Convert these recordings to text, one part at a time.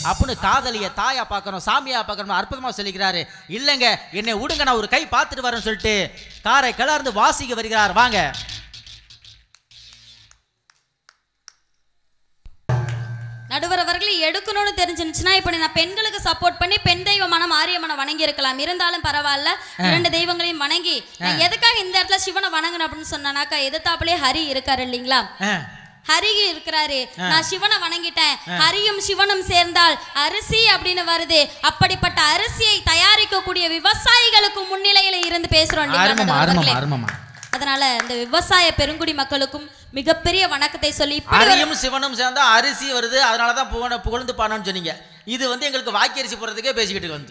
அப்படின்னு காதலிய தாயா பார்க்கணும் சாமியா பார்க்கணும் அற்புதமா சொல்லிக்கிறாரு இல்லைங்க என்னை விடுங்க நான் ஒரு கை பார்த்துட்டு வரேன்னு சொல்லிட்டு காரை கிளர்ந்து வாசிக்க வருகிறார் வாங்க நடுவர் அவர்களை எடுக்கணும்னு தெரிஞ்சிருந்துச்சுன்னா இப்ப நான் பெண்களுக்கு சப்போர்ட் பண்ணி பெண் தெய்வமான மாரியம்மனை வணங்கி இருக்கலாம் இருந்தாலும் பரவாயில்ல இரண்டு தெய்வங்களையும் வணங்கி நான் எதுக்காக இந்த இடத்துல சிவனை வணங்கணும் அப்படின்னு சொன்னாக்கா எதிர்த்தாப்புலயே ஹரி இருக்காரு இல்லைங்களா ஆ, ஹரி இருக்கிறாரு நான் சிவனை வணங்கிட்டேன் ஹரியும் சிவனும் சேர்ந்தால் அரிசி அப்படின்னு வருது அப்படிப்பட்ட அரிசியை தயாரிக்கக்கூடிய விவசாயிகளுக்கு முன்னிலையில இருந்து பேசுறோம் இல்லைங்களா அருமமா நடுவர் அருமமா அவர்களே? அருமமா அதனால இந்த விவசாய பெருங்குடி மக்களுக்கும் மிகப்பெரிய வணக்கத்தை சொல்லி இப்படி ஒரு- அரியும் சிவனும் சேர்ந்தா அரிசி வருது அதனால தான் புகழ புகழ்ந்து பாடணும்னு சொன்னீங்க இது வந்து எங்களுக்கு வாக்கரிசி போடுறதுக்கே பேசிக்கிட்டு வந்து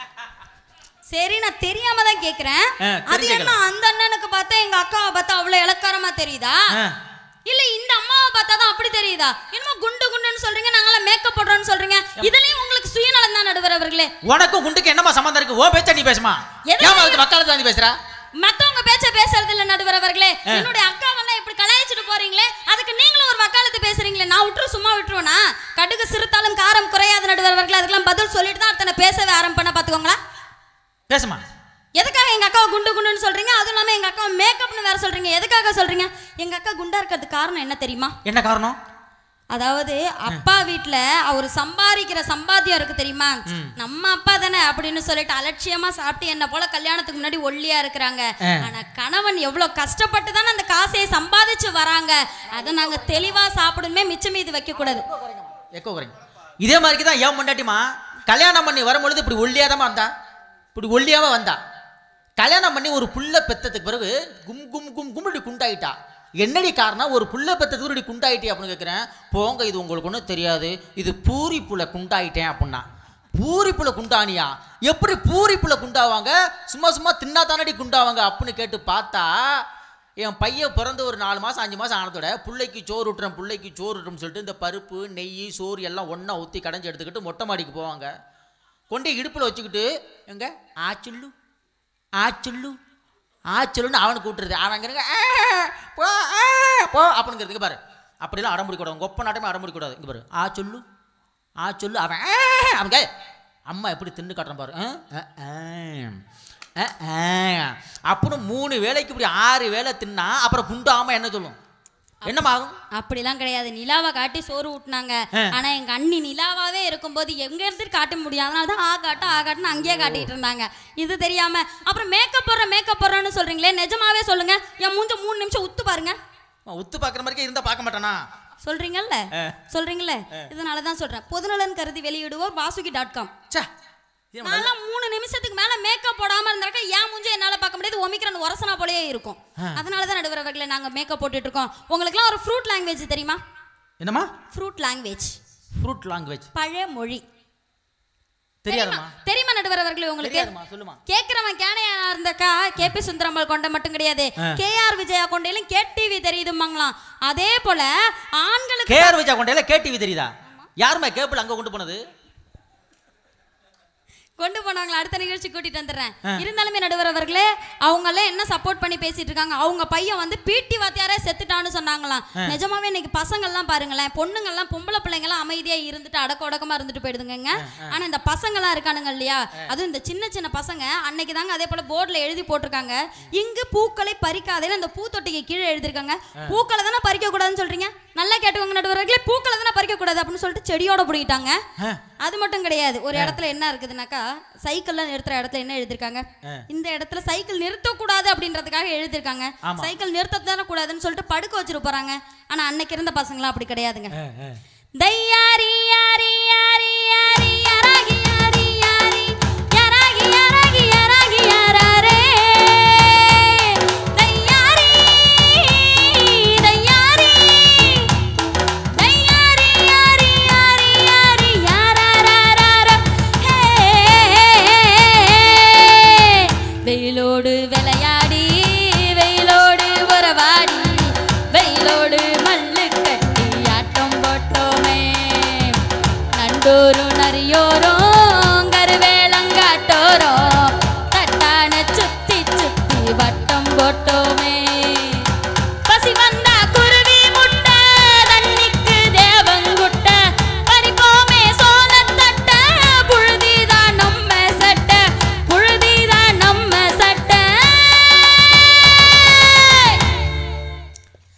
சரி நான் தெரியாம தான் கேக்குறேன் ஆ, அது என்ன தெரிஞ்சுக்கலாம். அந்த அண்ணனுக்கு பார்த்தா எங்க அக்காவை பார்த்தா அவ்வளவு இலக்காரமா தெரியுதா ஆ. இல்ல இந்த அம்மாவை பார்த்தா தான் அப்படி தெரியுதா என்னமோ குண்டு குண்டுன்னு சொல்றீங்க நாங்களாம் மேக்கப் போடுறோம்னு சொல்றீங்க இதுலயும் உங்களுக்கு சுயநலம் தான் நடுவர் அவர்களே உனக்கும் குண்டுக்கு என்னமா சம்மந்தம் இருக்கு ஓ பேச்ச நீ பேசுமா எதுல ஏன் அதுக்கு மக்களை தாண்டி பேசுற மத்தவங்க பேச்ச பேசுறது இல்ல நடுவர் அவர்களே என்னுடைய அக்காவெல்லாம் இப்படி கலாய்ச்சிட்டு போறீங்களே அதுக்கு நீங்களும் ஒரு வக்காலத்து பேசுறீங்களே நான் விட்டுரு சும்மா விட்டுருவேனா கடுகு சிறுத்தாலும் காரம் குறையாத நடுவர் அவர்களே அதுக்கெல்லாம் பதில் சொல்லிட்டு தான் அத்தனை பேசவே ஆரம்பம் பண்ண பாத்துக்கோங்களா பேசுமா எதுக்காக எங்க அக்காவை குண்டு குண்டுன்னு சொல்றீங்க அதுவும் இல்லாம எங்க அக்காவை மேக்கப்னு வேற சொல்றீங்க எதுக்காக சொல்றீங்க எங்க அக்கா குண்டா இருக்கிறதுக்கு காரணம் என்ன தெரியுமா என்ன காரணம் அதாவது அப்பா வீட்ல அவர் சம்பாதிக்கிற சம்பாத்தியம் இருக்கு தெரியுமா நம்ம அப்பா தானே அப்படின்னு சொல்லிட்டு அலட்சியமா சாப்பிட்டு என்ன போல கல்யாணத்துக்கு முன்னாடி ஒல்லியா இருக்கிறாங்க ஆ. ஆனா கணவன் எவ்வளவு கஷ்டப்பட்டு தானே அந்த காசையை சம்பாதிச்சு வராங்க அதை நாங்க தெளிவா சாப்பிடுமே மிச்சம் மீது வைக்க கூடாது எக்கோ குறைங்க இதே மாதிரி தான் ஏன் பொண்டாட்டிமா கல்யாணம் பண்ணி வரும்பொழுது இப்படி ஒல்லியாதமா வந்தா இப்படி ஒல்லியாம வந்தா கல்யாணம் பண்ணி ஒரு புள்ள பெத்ததுக்கு பிறகு கும் கும் கும் கும் இப்படி குண்டாயிட்டா என்னடி காரணம் ஒரு புள்ள பெத்ததுக்கு இப்படி குண்டாயிட்டே அப்படின்னு கேட்குறேன் போங்க இது உங்களுக்கு ஒன்றும் தெரியாது இது பூரி புள்ள குண்டாயிட்டேன் அப்படின்னா பூரி புள்ள குண்டானியா எப்படி பூரி புள்ள குண்டாவாங்க சும்மா சும்மா தின்னா தானடி குண்டாவாங்க அப்படின்னு கேட்டு பார்த்தா என் பையன் பிறந்து ஒரு நாலு மாதம் அஞ்சு மாதம் ஆனதோட பிள்ளைக்கு சோறு விட்டுறேன் பிள்ளைக்கு சோறு விட்டுறோம்னு சொல்லிட்டு இந்த பருப்பு நெய் சோறு எல்லாம் ஒன்றா ஊற்றி கடைஞ்சி எடுத்துக்கிட்டு மொட்டை மாடிக்கு போவாங்க கொண்டு இடுப்பில் வச்சுக்கிட்டு எங்க ஆச்சுல்லு ஆச்சுல்லு ஆச்சுல்லுன்னு அவனை கூட்டுறது அவன் அங்கே போ ஆ, போ அப்படிங்கிறதுக்கு பாரு அப்படிலாம் அடம் பிடிக்கூடாது உங்கள் ஒப்ப நாட்டமே அடம் பிடிக்கூடாது இங்கே பாரு ஆ சொல்லு ஆ சொல்லு அவன் ஆ, அவன் கே அம்மா எப்படி தின்னு காட்டுறான் பாரு ஆ, ஆ, ஆ, ஆ, ஆ. அப்படின்னு மூணு வேளைக்கு இப்படி ஆறு வேளை தின்னா அப்புறம் குண்டாம என்ன சொல்லும் என்னமாகும் அப்படிலாம் கிடையாது நிலாவை காட்டி சோறு ஊட்டினாங்க ஆனா எங்க அண்ணி நிலாவாவே இருக்கும்போது எங்க இருந்து காட்ட முடியும் அதனால தான் ஆ காட்டும் ஆ காட்டுன்னு அங்கேயே காட்டிட்டு இருந்தாங்க இது தெரியாம அப்புறம் மேக்கப் போடுற மேக்கப் போடுறோன்னு சொல்றீங்களே நிஜமாவே சொல்லுங்க என் மூஞ்ச மூணு நிமிஷம் உத்து பாருங்க அவன் உத்து பார்க்குற மாதிரி இருந்தால் பார்க்க மாட்டானா சொல்றீங்கல்ல சொல்றீங்கல்ல இதனால தான் சொல்றேன் பொதுநலன் கருதி வெளியிடுவோர் வாசுகி டாட் காம் ச்சே இது நான்லாம் மூணு நிமிஷத்துக்கு மேல மேக்கப் போடாம இருந்தாக்க என் மூஞ்ச என்னால பார்க்க முடியாது ஒமிக்கிறான் ஒரசனா போலயே இருக்கும் அதனால தான் நடுவர் அவர்களை நாங்க மேக்கப் போட்டுட்டு இருக்கோம் உங்களுக்குலாம் ஒரு ஃப்ரூட் லாங்குவேஜ் தெரியுமா என்னம்மா ஃப்ரூட் லாங்குவேஜ் ஃப்ரூட் லாங்குவேஜ் பழைய மொழி தெரியாதம்மா தெரியுமா நடுவர் அவர்களே உங்களுக்கு தெரியாதும்மா சொல்லுமா கேக்குறவன் கேனையா இருந்தாக்கா கே பி சுந்தரம்பாள் கொண்ட மட்டும் கிடையாது கே ஆர் விஜயா கொண்டையிலும் கே டிவி தெரியுதுமாங்களாம் அதே போல ஆண்களுக்கு கேஆர் விஜயா கொண்டையில கேடிவி தெரியுதா யாருமே கேபிள் அங்க கொண்டு போனது கொண்டு போனாங்களா அடுத்த நிகழ்ச்சி கூட்டிட்டு வந்துடுறேன் இருந்தாலுமே நடுவர் அவர்களே அவங்க எல்லாம் என்ன சப்போர்ட் பண்ணி பேசிட்டு இருக்காங்க அவங்க பையன் வந்து பிடி வாத்தியாரே செத்துட்டான்னு சொன்னாங்களாம் நிஜமாவே இன்னைக்கு பசங்க எல்லாம் பாருங்களேன் பொண்ணுங்க எல்லாம் பொம்பளை பிள்ளைங்க எல்லாம் அமைதியா இருந்துட்டு அடக்க உடக்கமா இருந்துட்டு போயிடுதுங்க ஆனா இந்த பசங்க எல்லாம் இருக்கானுங்க இல்லையா அதுவும் இந்த சின்ன சின்ன பசங்க அன்னைக்கு தாங்க அதே போல போர்டுல எழுதி போட்டிருக்காங்க இங்கு பூக்களை பறிக்காதேன்னு அந்த பூத்தொட்டிக்கு கீழே எழுதிருக்காங்க பூக்களை தானே பறிக்க கூடாதுன்னு சொல்றீங்க நல்லா கேட்டுக்கோங்க நடுவர்களே பூக்களை தானே பறிக்க கூடாது அப்படின்னு சொல்லிட்டு செடியோட பிடிக்கிட்டாங்க அது மட்டும் கிடையாது ஒரு இடத்துல என்ன இருக்குதுனாக்கா சைக்கிள்ல நிறுத்துற இடத்துல என்ன எழுதிருக்காங்க இந்த இடத்துல சைக்கிள் நிறுத்தக்கூடாது அப்படின்றதுக்காக எழுதிருக்காங்க சைக்கிள் நிறுத்த தானே கூடாதுன்னு சொல்லிட்டு படுக்க வச்சிட்டு போறாங்க ஆனா அன்னைக்கு இருந்த பசங்களாம் அப்படி கிடையாதுங்க தையாரி யாரி யாரி யாரி யாராகி யாரி யாரி யாராகி யாராகி யாராகி யாராரே தையாரி தையாரி தையாரி யாரி யாரி யாரி யாராராரார ஹே வெயிலோடு விளையாடி வெயிலோடு உறவாடி வெயிலோடு மல்லு கட்டி ஆட்டம் போட்டோமே நண்டோர்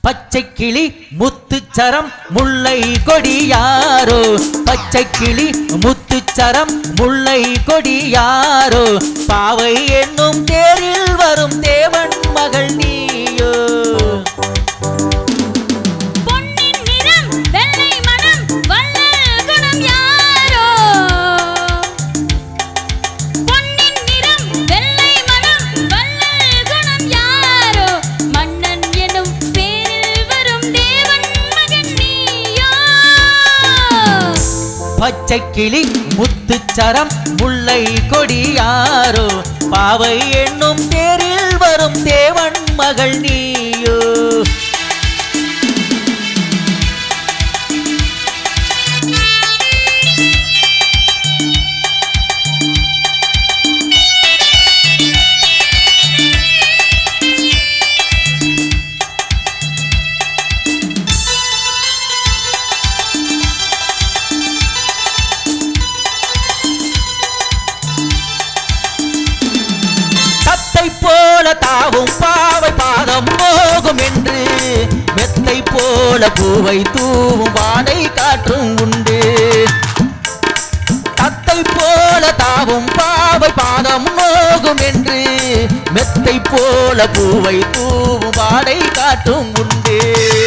பச்சை கிளி முத்துச்சரம் முல்லை கொடியாரோ பச்சை கிளி முத்துச்சரம் முல்லை கொடியாரோ பாவை என்னும் தேரில் வரும் தேவன் மகள் நீயோ பொன்னின் நிறம் வெள்ளை மனம் வள்ளல் குணம் யாரோ பொன்னின் நிறம் வெள்ளை மனம் வள்ளல் குணம் யாரோ மன்னன் எனும் பேரில் வரும் தேவன் மகன் நீயோ பச்சை கிளி முத்துச்சரம் முல்லை கொடியாரோ பாவை என்னும் தேரில் வரும் தேவன் மகள் நீயோ தத்தை போல தாவும் பாவை பாதம் போகும் என்று மெத்தை போல பூவை தூவும் வாடை காற்றும் உண்டு தத்தை போல தாவும் பாவை பாதம் போகும் என்று மெத்தை போல பூவை தூவும் வாடை காற்றும் உண்டு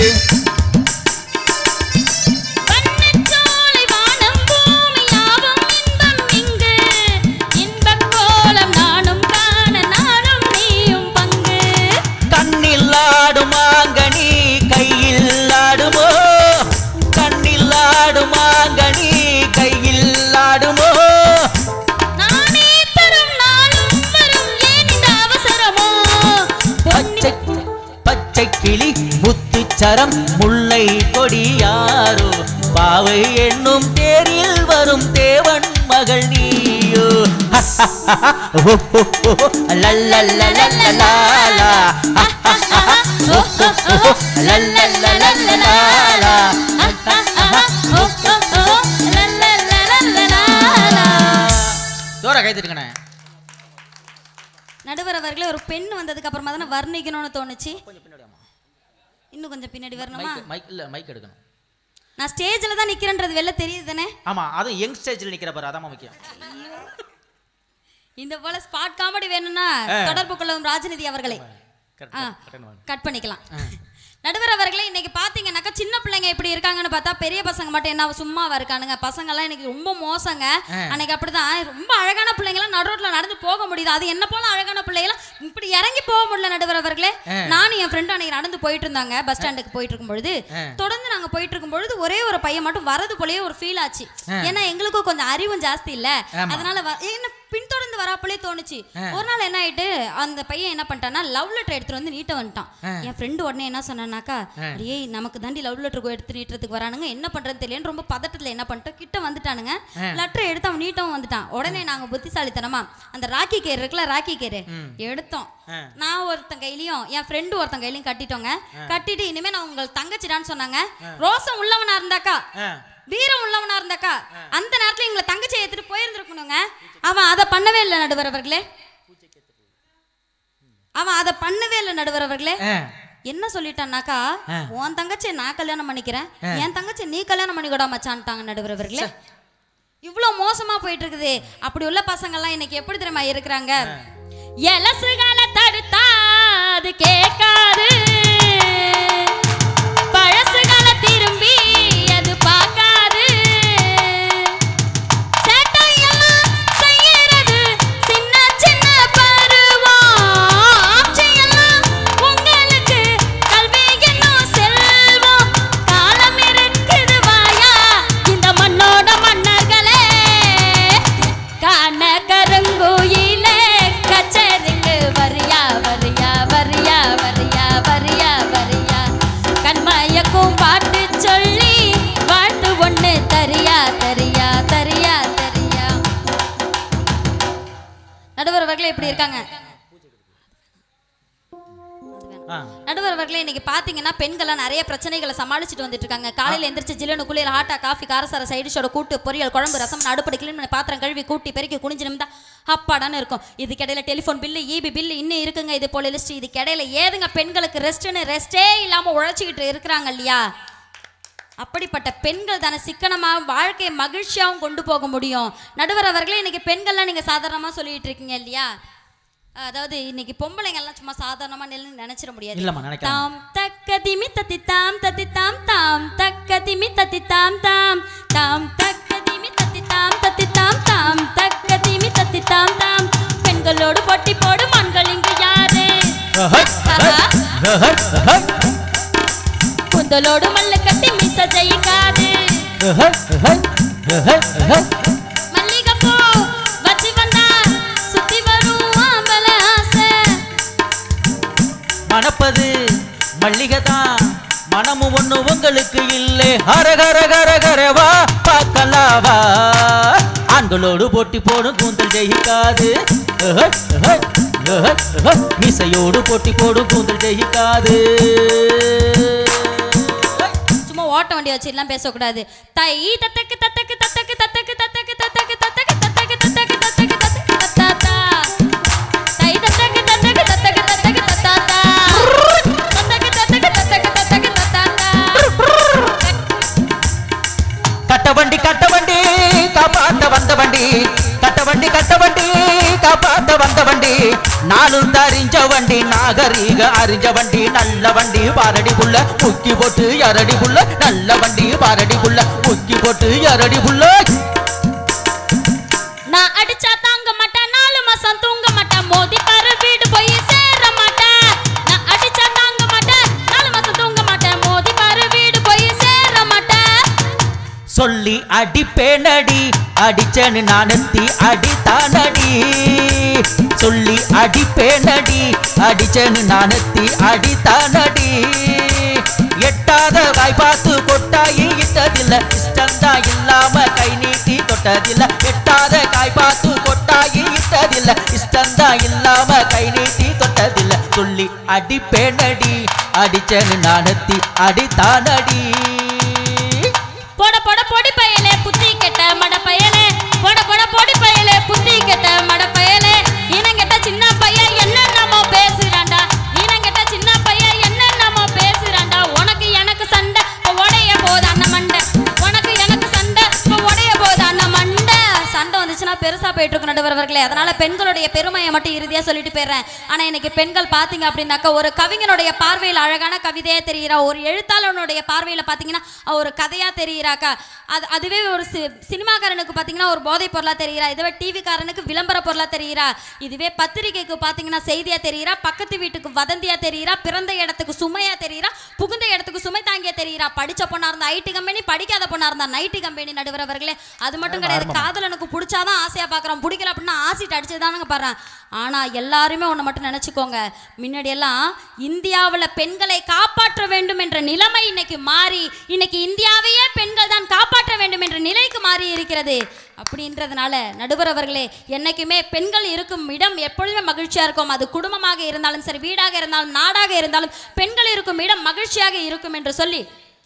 வண்ணச்சோலை வானம் பூமி யாவும் இன்பம் இங்கு இன்பக் கோலம் நானும் காண நானும் நீயும் பங்கு கண்ணில் ஆடும் மாங்கனி கையில் ஆடுமோ கண்ணில் ஆடும் மாங்கனி கையில் ஆடுமோ நானே தரும் நாளும் வரும் ஏன் இந்த அவசரமோ பச்சை பச்சை கிளி முத்துச்சரம் முல்லை கொடியாரோ பாவை என்னும் தேரில் வரும் தேவன் மகள் நீயோ லல்லல்லல்லல்லலா. லல்லல்லல்லல்லலா. ஜோரா கை தட்டுங்கண்ணே நடுவர் அவர்களே ஒரு பெண் வந்ததுக்கு அப்புறமா தானே வர்ணிக்கணும்னு தோணுச்சு கொஞ்சம் பின்னாடி வாம்மா. இன்னும் கொஞ்சம் பின்னாடி வரணுமா மைக் மைக் இல்ல மைக் எடுக்கணும் நான் ஸ்டேஜில் தான் நிக்கிறேன்றது வெளில தெரியுது தானே ஆமா அதுவும் யங் ஸ்டேஜ்ல நிக்கிற பாரு அதான் முக்கியம் இந்த போல ஸ்பாட் காமெடி வேணும்னா ஆ. தொடர்பு கொள்ளவும் ராஜநிதி அவர்களை Correct, ஆ. correct வாங்க. கட் பண்ணிக்கலாம் நடுவர் அவர்களே இன்னைக்கு பாத்தீங்கன்னாக்கா சின்ன பிள்ளைங்க இப்படி இருக்காங்கன்னு பார்த்தா பெரிய பசங்க மட்டும் என்ன சும்மாவா இருக்கானுங்க பசங்க எல்லாம் இன்னைக்கு ரொம்ப மோசங்க ஆ. அன்னைக்கு அப்படிதான் ரொம்ப அழகான பிள்ளைங்களாம் நடுரோட்ல நடந்து போக முடியுது அது என்ன போல அழகான பிள்ளைங்களாம் இப்படி இறங்கி போக முடியல நடுவர் அவர்களே ஆ. நானும் என் ஃப்ரெண்டும் அன்னைக்கு நடந்து போயிட்டு இருந்தாங்க பஸ் ஸ்டாண்டுக்கு போயிட்டு இருக்கும் பொழுது ஆ. தொடர்ந்து நாங்க போயிட்டு இருக்கும் பொழுது ஒரே ஒரு பையன் மட்டும் வரது போலயே ஒரு ஃபீல் ஆச்சு ஆ. ஏன்னா எங்களுக்கும் கொஞ்சம் அறிவும் ஜாஸ்தி இல்ல ஆமா. அதனால வ- என்ன பின்தொடர்ந்து வராப்பலே தோணுச்சு ஆ. ஒரு நாள் என்ன ஆயிட்டு அந்த பையன் என்ன பண்ணிட்டான்னா லவ் லெட்டர் எடுத்துட்டு வந்து நீட்ட வந்துட்டான் ஆ. என் ஃப்ரெண்டு உடனே என்ன சொன்னானாக்கா ஆ. அடியே நமக்கு தாண்டி லவ் லெட்டர் எடுத்து நீட்டுறதுக்கு வரானுங்க என்ன பண்றதுன்னு தெரியலன்னு ரொம்ப பதட்டத்துல என்ன பண்ணிட்டோம் கிட்ட வந்துட்டானுங்க ஆ. லெட்டர் எடுத்து அவன் நீட்டவும் வந்துட்டான் உடனே நாங்க புத்திசாலித்தனமா அந்த ராக்கி கேர் இருக்குல்ல ராக்கி கேரு ம். எடுத்தோம் ஆ. நான் ஒருத்தன் கையிலயும் என் ஃப்ரெண்டு ஒருத்தன் கையிலயும் கட்டிட்டோங்க கட்டிட்டு இனிமே நான் உங்கள் தங்கச்சிடான்னு சொன்னாங்க ரோசம் உள்ளவனா இருந்தாக்கா ஆ. வீரம் உள்ளவனா இருந்தாக்கா அந்த நேரத்துல எங்களை தங்கச்சியை எடுத்துட்டு போயிருந்திருக்கணுங்க அவன் அதை பண்ணவே இல்லை நடுவர் அவர்களே அவன் அதை பண்ணவே இல்லை நடுவர் அவர்களே ஆ. என்ன சொல்லிட்டான்னாக்கா ஆ. உன் தங்கச்சியை நான் கல்யாணம் பண்ணிக்கிறேன் என் தங்கச்சி நீ கல்யாணம் பண்ணிக்கூட மச்சான்ட்டாங்க நடுவர் அவர்களே இவ்வளோ மோசமா போயிட்டு இருக்குது அப்படி உள்ள பசங்கள்லாம் இன்னைக்கு எப்படி தெரியுமா இருக்கிறாங்க எலசுகளை தடுத்தா அது கேட்காது பழசுகளை திரும்பி அது பார்க்காது சேட்டையெல்லாம் செய்யறது சின்ன சின்ன பருவம் ஆட்சியெல்லாம் உங்களுக்கு கல்வி என்னும் செல்வம் காலம் இருக்குது வாயா இந்த மண்ணோட மன்னர்களே காண கருங்குயிலே கச்சேரிக்கு வரியா வரியா வரியா வரியா வரியா வரியா கண்மயக்கும் பாட்டு சொல்லி வாழ்த்து ஒண்ணு தரியா தரியா தரியா தரியா நடுவர் அவர்களே இப்படி இருக்காங்க அது வேணாம். ஆ. நடுவர் அவர்களே இன்னைக்கு பாத்தீங்கன்னா பெண்கள்லாம் நிறைய பிரச்சனைகளை சமாளிச்சுட்டு வந்துட்டு இருக்காங்க காலையில எந்திரிச்சு ஜில்லுன்னு குளியல் ஹாட்டா காஃபி காரசார சைடிஷோட கூட்டு பொரியல் குழம்பு ரசம் அடுப்படி கிளீன் பண்ணி பாத்திரம் கழுவி கூட்டி பெருக்கி குனிஞ்சு நிமிந்தா அப்பாடான்னு இருக்கும் இதுக்கிடையில டெலிஃபோன் பில்லு ஈபி பில்லு இன்னும் இருக்குங்க இது போல லிஸ்ட் இதுக்கிடையில ஏதுங்க பெண்களுக்கு ரெஸ்ட்னு ரெஸ்டே இல்லாம உழைச்சிக்கிட்டு இருக்கிறாங்க இல்லையா அப்படிப்பட்ட பெண்கள் தானே சிக்கனமா வாழ்க்கையை மகிழ்ச்சியாகவும் கொண்டு போக முடியும் நடுவர் அவர்களே இன்னைக்கு பெண்கள்லாம் நீங்க சாதாரணமா சொல்லிட்டு இருக்கீங்க இல்லையா அதாவது இன்னைக்கு பொம்பளைங்க எல்லாம் சும்மா சாதாரணமா நின்னு நினைச்சிட முடியாது இல்லம்மா, நினைக்காம. தாம் தக்க திமி தத்தி தாம் தத்தி தாம் தாம் தக்க திமி தத்தி தாம் தாம் தாம் தக்க திமி தத்தி தாம் தத்தி தாம் தாம் தக்க திமி தத்தி தாம் தாம் பெண்களோடு போட்டி போடும் ஆண்கள் இங்கு யாரு குந்தலோடு மல்லு கட்டி மிச ஜெயிக்காது மல்லிகைப்பூ வச்சு வந்தா சுத்தி வரும் ஆம்பள ஆசை மணப்பது மல்லிகை தான் மனமும் ஒண்ணு உங்களுக்கு இல்லை ஹரகர கர கரவா பார்க்கலாவா ஆண்களோடு போட்டி போடும் கூந்தல் ஜெயிக்காது அஹ, அஹ, அஹ, அஹ. மீசையோடு போட்டி போடும் கூந்தல் ஜெயிக்காது சும்மா ஓட்ட வண்டி வச்சுலாம் பேசக்கூடாது தை தத்தக்கு தத்தக்கு தத்தக்கு தத்தக்கு தத்தக்கு தத்தக்கு தத்தக்கு தத்தக்கு தத்தக்கு தத்தக்கு தத்தக்கு தத்தாத்தா தை தத்தக்கு தத்தக்கு தத்தக்கு தத்தக்கு தத்தாத்தா தத்தக்கு தத்தக்கு தத்தக்கு தத்தக்கு தத்தாத்தா கட்ட வண்டி கட்ட வண்டி காப்பாத்த வந்த வண்டி கட்ட வண்டி கட்ட வண்டி காப்பாத்த வந்த வண்டி நானும் தறிஞ்ச வண்டி நாகரீக அறிஞ்ச வண்டி நல்ல வண்டி பாரடி புள்ள முக்கி போட்டு அரடி புள்ள நல்ல வண்டி பாரடி புள்ள முக்கி போட்டு அரடி புள்ள நான் அடிச்சா தாங்க மாட்டேன் நாலு மாசம் தூங்க மாட்டேன் மோதி பாரு வீடு போய் சேர மாட்டேன் நான் அடிச்சா தாங்க மாட்டேன் நாலு மாசம் தூங்க மாட்டேன் மோதி பாரு வீடு போய் சேர மாட்டேன் சொல்லி அடிப்பேனடி அடிச்சனு நானத்தி அடித்தானடி சொல்லி அடிப்பேனடி அடிச்சனு நானத்தி அடித்தானடி எட்டாத வாய் பார்த்து கொட்டாயி இட்டதில்ல இஷ்டந்தா இல்லாம கை நீட்டி தொட்டதில்ல எட்டாத காய் பார்த்து கொட்டாயி இட்டதில்ல இஷ்டந்தா இல்லாம கை நீட்டி தொட்டதில்ல சொல்லி அடிப்பேனடி அடிச்சனு நானத்தி அடித்தானடி போட போட பொடி பயலே புத்தி கெட்ட மட பயலே போட போட பொடி பயலே புத்தி கெட்ட மட பயலே இனங்கெட்ட சின்ன பையன் என்னென்னமோ பேசுறான்டா இனங்கெட்ட சின்ன பையன் என்னென்னமோ பேசுறான்டா உனக்கு எனக்கு சண்டை இப்ப உடைய போது அண்ணன் மண்டை உனக்கு எனக்கு சண்டை இப்ப உடைய போது அண்ணன் மண்டை சண்டை வந்துச்சுன்னா பெருசா போயிட்டு இருக்கும் நடுவர்களே அதனால பெண்களுடைய பெருமையை மட்டும் இறுதியா சொல்லிட்டு போயிடுறேன் ஆனா இன்னைக்கு பெண்கள் பாத்தீங்க அப்படின்னாக்கா ஒரு கவிஞனுடைய பார்வையில் அழகான கவிதையா தெரிகிறா ஒரு எழுத்தாளனுடைய பார்வையில பாத்தீங்கன்னா அவ ஒரு கதையா தெரிகிறாக்கா அது அதுவே ஒரு சி- சினிமாக்காரனுக்கு பாத்தீங்கன்னா ஒரு போதைப் பொருளா தெரிகிறா இதுவே டிவிக்காரனுக்கு விளம்பர பொருளா தெரிகிறா இதுவே பத்திரிகைக்கு பாத்தீங்கன்னா செய்தியா தெரிகிறா பக்கத்து வீட்டுக்கு வதந்தியா தெரிகிறா பிறந்த இடத்துக்கு சுமையா தெரிகிறா புகுந்த இடத்துக்கு சுமை தாங்கியா தெரிகிறா படிச்ச பொண்ணா இருந்தா ஐடி கம்பெனி படிக்காத பொண்ணா இருந்தா நைட்டி கம்பெனி நடுவர் அவர்களே அது மட்டும் கிடையாது காதலனுக்கு பிடிச்சாதான் ஆசையா பார்க்கறோம் பிடிக்கல அப்படின்னா ஆசிட்டு அடிச்சுதானுங்க பாடுறேன் ஆனா எல்லாருமே ஒண்ணு மட்டும் நினைச்சுக்கோங்க முன்னாடி எல்லாம் இந்தியாவுல பெண்களை காப்பாற்ற வேண்டும் என்ற நிலைமை இன்னைக்கு மாறி இன்னைக்கு இந்தியாவையே பெண்கள் தான் காப்பாற்ற வேண்டும் என்ற நிலைக்கு மாறி இருக்கிறது அப்படின்றதுனால நடுவர் அவர்களே என்னைக்குமே பெண்கள் இருக்கும் இடம் எப்பொழுதுமே மகிழ்ச்சியா இருக்கும் அது குடும்பமாக இருந்தாலும் சரி வீடாக இருந்தாலும் நாடாக இருந்தாலும் பெண்கள் இருக்கும் இடம் மகிழ்ச்சியாக இருக்கும் என்று சொல்லி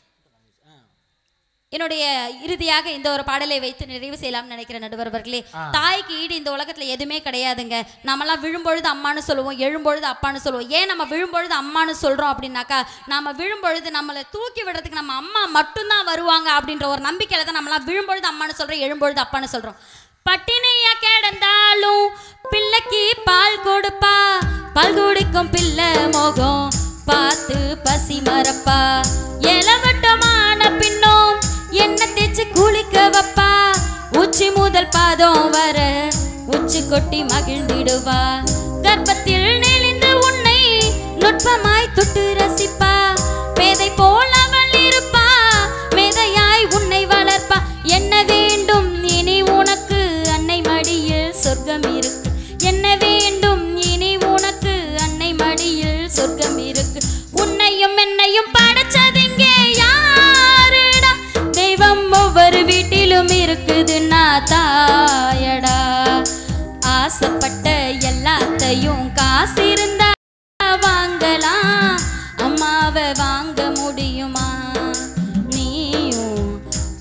என்னுடைய இறுதியாக இந்த ஒரு பாடலை வைத்து நிறைவு செய்யலாம்னு நினைக்கிறேன் நடுவர் அவர்களே தாய்க்கு ஈடு இந்த உலகத்துல எதுவுமே கிடையாதுங்க நம்மலாம் விழும்பொழுது அம்மான்னு சொல்லுவோம் எழும்பொழுது அப்பான்னு சொல்லுவோம் ஏன் நம்ம விழும்பொழுது அம்மான்னு சொல்றோம் அப்படின்னாக்கா நாம விழும்பொழுது நம்மளை தூக்கி விடுறதுக்கு நம்ம அம்மா மட்டும்தான் வருவாங்க அப்படின்ற ஒரு நம்பிக்கையில தான் நம்மளாம் விழும்பொழுது அம்மான்னு சொல்றோம் எழும்பொழுது அப்பான்னு சொல்றோம் பட்டினியா கிடந்தாலும் பிள்ளைக்கு பால் கொடுப்பா பால் குடிக்கும் பிள்ளை மோகம் பார்த்து பசி மறப்பா இளவட்டமான பின்னும் என்ன தேய்ச்சி குளிக்க வைப்பா உச்சி முதல் பாதம் வர உச்சி கொட்டி மகிழ்ந்திடுவா கர்ப்பத்தில் நெளிந்து உன்னை நுட்பமாய் தொட்டு ரசிப்பா பேதை போல் அவள் இருப்பா மேதையாய் உன்னை வளர்ப்பா என்ன வேண்டும் இனி உனக்கு அன்னை மடியில் சொர்க்கம் இருக்கு என்ன வேண்டும் இனி உனக்கு அன்னை மடியில் சொர்க்கம் இருக்கு உன்னையும் என்னையும் படைச்சதிங்கே யாருடா தெய்வம் ஒவ்வொரு வீட்டிலும் இருக்குதுன்னா தாயடா ஆசைப்பட்ட எல்லாத்தையும் காசு இருந்தா வாங்கலாம்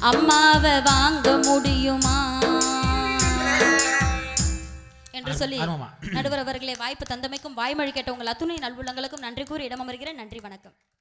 அம்மாவை வாங்க முடியுமா என்று சொல்லி ஆமாமா. நடுவர் அவர்களே வாய்ப்பு தந்தமைக்கும் வாய்மொழி கேட்ட உங்கள் அத்துணை நல்வுள்ளங்களுக்கும் நன்றி கூறி இடமமர்கிறேன் நன்றி வணக்கம்